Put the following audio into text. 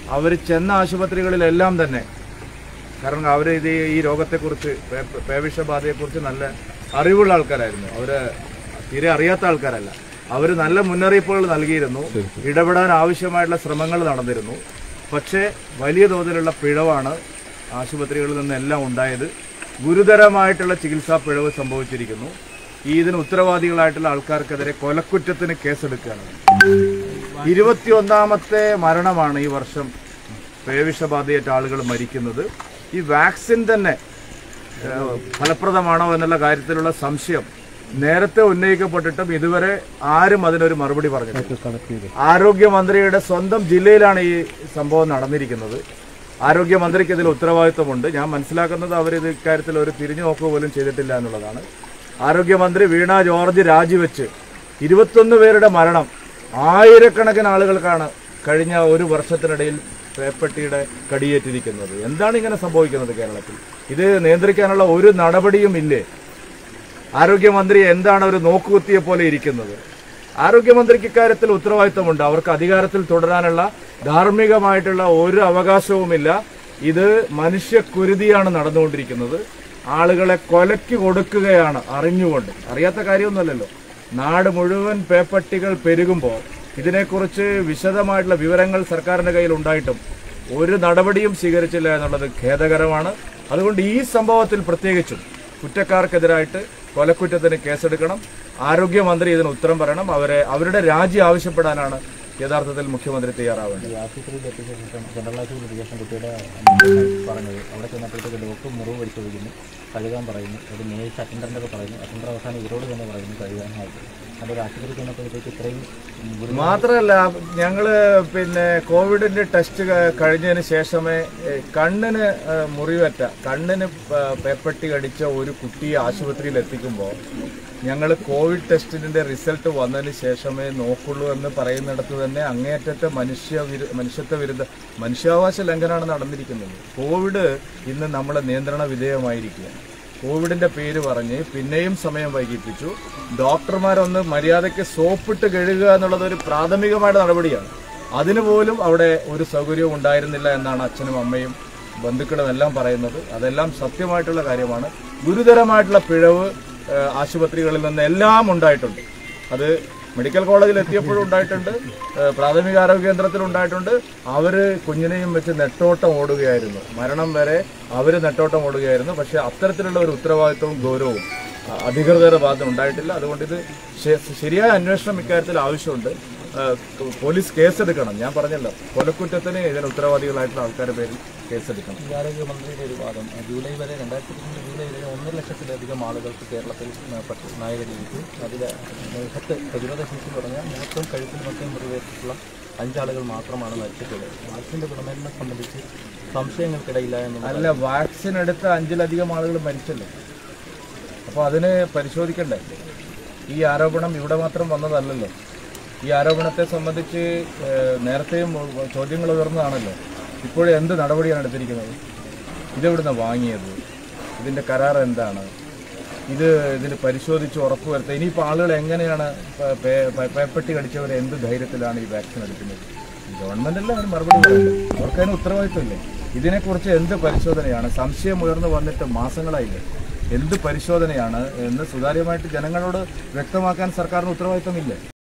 അവർ ചെന്ന ആശുപത്രികളിലെല്ലാം തന്നെ കാരണം അവർ ഇത് ഈ രോഗത്തെക്കുറിച്ച് പേ- പേവിഷബാധയെക്കുറിച്ച് നല്ല അറിവുള്ള ആൾക്കാരായിരുന്നു അവർ തീരെ അറിയാത്ത ആൾക്കാരല്ല അവർ നല്ല മുന്നറിയിപ്പുകൾ നൽകിയിരുന്നു ഇടപെടാൻ ആവശ്യമായിട്ടുള്ള ശ്രമങ്ങൾ നടന്നിരുന്നു പക്ഷേ വലിയ തോതിലുള്ള പിഴവാണ് ആശുപത്രികളിൽ നിന്നെല്ലാം ഉണ്ടായത് ഗുരുതരമായിട്ടുള്ള ചികിത്സാ പിഴവ് സംഭവിച്ചിരിക്കുന്നു ഈ ഇതിന് ഉത്തരവാദികളായിട്ടുള്ള ആൾക്കാർക്കെതിരെ കൊലക്കുറ്റത്തിന് കേസെടുക്കുകയാണ് ഇരുപത്തിയൊന്നാമത്തെ മരണമാണ് ഈ വർഷം പേവിഷബാധയേറ്റ ആളുകൾ മരിക്കുന്നത് ഈ വാക്സിൻ തന്നെ ഏഹ്, ഫലപ്രദമാണോ എന്നുള്ള കാര്യത്തിലുള്ള സംശയം നേരത്തെ ഉന്നയിക്കപ്പെട്ടിട്ടും ഇതുവരെ ആരും അതിനൊരു മറുപടി പറഞ്ഞിട്ടില്ല ആരോഗ്യമന്ത്രിയുടെ സ്വന്തം ജില്ലയിലാണ് ഈ സംഭവം നടന്നിരിക്കുന്നത് ആരോഗ്യമന്ത്രിക്ക് ഇതിൽ ഉത്തരവാദിത്വമുണ്ട് ഞാൻ മനസ്സിലാക്കുന്നത് അവർ ഇത് ഇക്കാര്യത്തിൽ ഒരു തിരിഞ്ഞു നോക്കുക പോലും ചെയ്തിട്ടില്ല എന്നുള്ളതാണ് ആരോഗ്യമന്ത്രി വീണ ജോർജ് രാജിവെച്ച് ഇരുപത്തൊന്ന് പേരുടെ മരണം ആയിരക്കണക്കിന് ആളുകൾക്കാണ് കഴിഞ്ഞ ഒരു വർഷത്തിനിടയിൽ പേപ്പട്ടിയുടെ കടിയേറ്റിരിക്കുന്നത് എന്താണ് ഇങ്ങനെ സംഭവിക്കുന്നത് കേരളത്തിൽ ഇത് നിയന്ത്രിക്കാനുള്ള ഒരു നടപടിയും ഇല്ലേ ആരോഗ്യമന്ത്രി എന്താണ് ഒരു നോക്കുകുത്തിയെ പോലെ ഇരിക്കുന്നത് ആരോഗ്യമന്ത്രിക്ക് ഇക്കാര്യത്തിൽ ഉത്തരവാദിത്തമുണ്ട് അവർക്ക് അധികാരത്തിൽ തുടരാനുള്ള ധാർമ്മികമായിട്ടുള്ള ഒരു അവകാശവുമില്ല ഇത് മനുഷ്യക്കുരുതിയാണ് നടന്നുകൊണ്ടിരിക്കുന്നത് ആളുകളെ കൊലയ്ക്ക് കൊടുക്കുകയാണ് അറിഞ്ഞുകൊണ്ട് അറിയാത്ത കാര്യമൊന്നുമല്ലല്ലോ നാട് മുഴുവൻ പേപ്പട്ടികൾ പെരുകുമ്പോൾ ഇതിനെക്കുറിച്ച് വിശദമായിട്ടുള്ള വിവരങ്ങൾ സർക്കാരിന്റെ കയ്യിൽ ഉണ്ടായിട്ടും ഒരു നടപടിയും സ്വീകരിച്ചില്ല എന്നുള്ളത് ഖേദകരമാണ് അതുകൊണ്ട് ഈ സംഭവത്തിൽ പ്രത്യേകിച്ചും കുറ്റക്കാർക്കെതിരായിട്ട് കൊലക്കുറ്റത്തിന് കേസെടുക്കണം ആരോഗ്യമന്ത്രി ഇതിന് ഉത്തരം പറയണം അവരെ അവരുടെ രാജി ആവശ്യപ്പെടാനാണ് യഥാർത്ഥത്തിൽ മുഖ്യമന്ത്രി തയ്യാറാവേണ്ടത് ഈ ആശുപത്രിയിൽ എത്തിച്ച ശേഷം ജനറൽ ആശുപത്രിയിൽ എത്തിയ ശേഷം കുട്ടിയുടെ അമ്മ പറഞ്ഞത് അവിടെ ചെന്നപ്പോഴത്തേക്ക് ഡോക്ടർ മുറിവ് പരിശോധിക്കുന്നു കഴുകാൻ പറയുന്നു ഒരു നേഴ്സ് അറ്റൻഡൻ്റൊക്കെ പറയുന്നു അറ്റൻഡർ അവസാനം ഇവരോട് തന്നെ പറയുന്നു കഴുകാനായിട്ട് അതൊരു ആശുപത്രി ചെന്നപ്പോഴത്തേക്ക് ഇത്രയും ഗുരു മാത്രമല്ല ഞങ്ങള് പിന്നെ കോവിഡിന്റെ ടെസ്റ്റ് ക- കഴിഞ്ഞതിന് ശേഷമേ ഏ, കണ്ണിന് ഏ, മുറിവറ്റ കണ്ണിന് പ- പേപ്പട്ടി കടിച്ച ഒരു കുട്ടിയെ ആശുപത്രിയിൽ എത്തിക്കുമ്പോൾ ഞങ്ങൾ കോവിഡ് ടെസ്റ്റിന്റെ റിസൾട്ട് വന്നതിന് ശേഷമേ നോക്കുള്ളൂ എന്ന് പറയുന്നിടത്ത് തന്നെ അങ്ങേയറ്റത്തെ മനുഷ്യ വിരു- മനുഷ്യത്വ വിരുദ്ധ മനുഷ്യാവകാശ ലംഘനമാണ് നടന്നിരിക്കുന്നത് കോവിഡ് ഇന്ന് നമ്മളെ നിയന്ത്രണ വിധേയമായിരിക്കുകയാണ് കോവിഡിന്റെ പേര് പറഞ്ഞ് പിന്നെയും സമയം വൈകിപ്പിച്ചു ഡോക്ടർമാരൊന്ന് മര്യാദയ്ക്ക് സോപ്പിട്ട് കഴുകുക എന്നുള്ളത് ഒരു പ്രാഥമികമായിട്ട് നടപടിയാണ് അതിന് പോലും അവിടെ ഒരു സൗകര്യവും ഉണ്ടായിരുന്നില്ല എന്നാണ് അച്ഛനും അമ്മയും ബന്ധുക്കളും എല്ലാം പറയുന്നത് അതെല്ലാം സത്യമായിട്ടുള്ള കാര്യമാണ് ഗുരുതരമായിട്ടുള്ള പിഴവ് ഏഹ്, ആശുപത്രികളിൽ നിന്ന് എല്ലാം ഉണ്ടായിട്ടുണ്ട് അത് മെഡിക്കൽ കോളേജിൽ എത്തിയപ്പോഴും ഉണ്ടായിട്ടുണ്ട് ഏഹ്, പ്രാഥമിക ആരോഗ്യ കേന്ദ്രത്തിൽ ഉണ്ടായിട്ടുണ്ട് അവര് കുഞ്ഞിനെയും വെച്ച് നെട്ടോട്ടം ഓടുകയായിരുന്നു മരണം വരെ അവര് നെട്ടോട്ടം ഓടുകയായിരുന്നു പക്ഷെ അത്തരത്തിലുള്ള ഒരു ഉത്തരവാദിത്വവും ഗൗരവവും അ- അധികൃതരുടെ ഭാഗത്ത് ഉണ്ടായിട്ടില്ല അതുകൊണ്ട് ഇത് ശ- ശരിയായ അന്വേഷണം ഇക്കാര്യത്തിൽ ആവശ്യമുണ്ട് ഏഹ്, പോലീസ് കേസെടുക്കണം ഞാൻ പറഞ്ഞല്ലോ കൊലക്കുറ്റത്തിന് ഇതിന് ഉത്തരവാദികളായിട്ടുള്ള ആൾക്കാരുടെ പേരിൽ കേസെടുക്കണം ഈ ആരോഗ്യമന്ത്രിയുടെ ഒരു വാദം ജൂലൈ വരെ രണ്ടായിരത്തി ഇരുപത്തിരണ്ട് ജൂലൈ വരെ ഒന്നര ലക്ഷത്തിലധികം ആളുകൾക്ക് കേരളത്തിൽ പട്ടി നായകടിയേറ്റു അതിൽ മുഖത്ത് പ്രതിരോധ ശേഷി പറഞ്ഞ മുഖത്തും കഴുത്തിനുമൊക്കെ മുറിവേറ്റിട്ടുള്ള അഞ്ചാളുകൾ മാത്രമാണ് മരിച്ചിട്ടുള്ളത് വാക്സിൻ്റെ ഗുണമേന്മ സംബന്ധിച്ച് സംശയങ്ങൾക്കിടയില്ല എന്നുള്ളത് അല്ല വാക്സിൻ എടുത്ത അഞ്ചിലധികം ആളുകൾ മരിച്ചല്ലോ അപ്പോൾ അതിന് പരിശോധിക്കണ്ടേ ഈ ആരോപണം ഇവിടെ മാത്രം വന്നതല്ലല്ലോ ഈ ആരോപണത്തെ സംബന്ധിച്ച് ഏഹ്, നേരത്തെയും ചോദ്യങ്ങൾ ഉയർന്നതാണല്ലോ ഇപ്പോഴും എന്ത് നടപടിയാണ് എടുത്തിരിക്കുന്നത് ഇതെവിടുന്ന് വാങ്ങിയത് ഇതിന്റെ കരാർ എന്താണ് ഇത് ഇതിന് പരിശോധിച്ച് ഉറപ്പുവരുത്തുക ഇനിയിപ്പോൾ ആളുകൾ എങ്ങനെയാണ് പ- പേ- പേ- പേപ്പട്ടി കടിച്ചവരെ എന്ത് ധൈര്യത്തിലാണ് ഈ വാക്സിൻ എടുക്കുന്നത് ഗവൺമെന്റല്ലേ അതിന് മറുപടി പറയുന്നത് അവർക്കതിന് ഉത്തരവാദിത്വമില്ലേ ഇതിനെക്കുറിച്ച് എന്ത് പരിശോധനയാണ് സംശയം ഉയർന്നു വന്നിട്ട് മാസങ്ങളായില്ലേ എന്ത് പരിശോധനയാണ് എന്ന് സുതാര്യമായിട്ട് ജനങ്ങളോട് വ്യക്തമാക്കാൻ സർക്കാരിന് ഉത്തരവാദിത്വമില്ലേ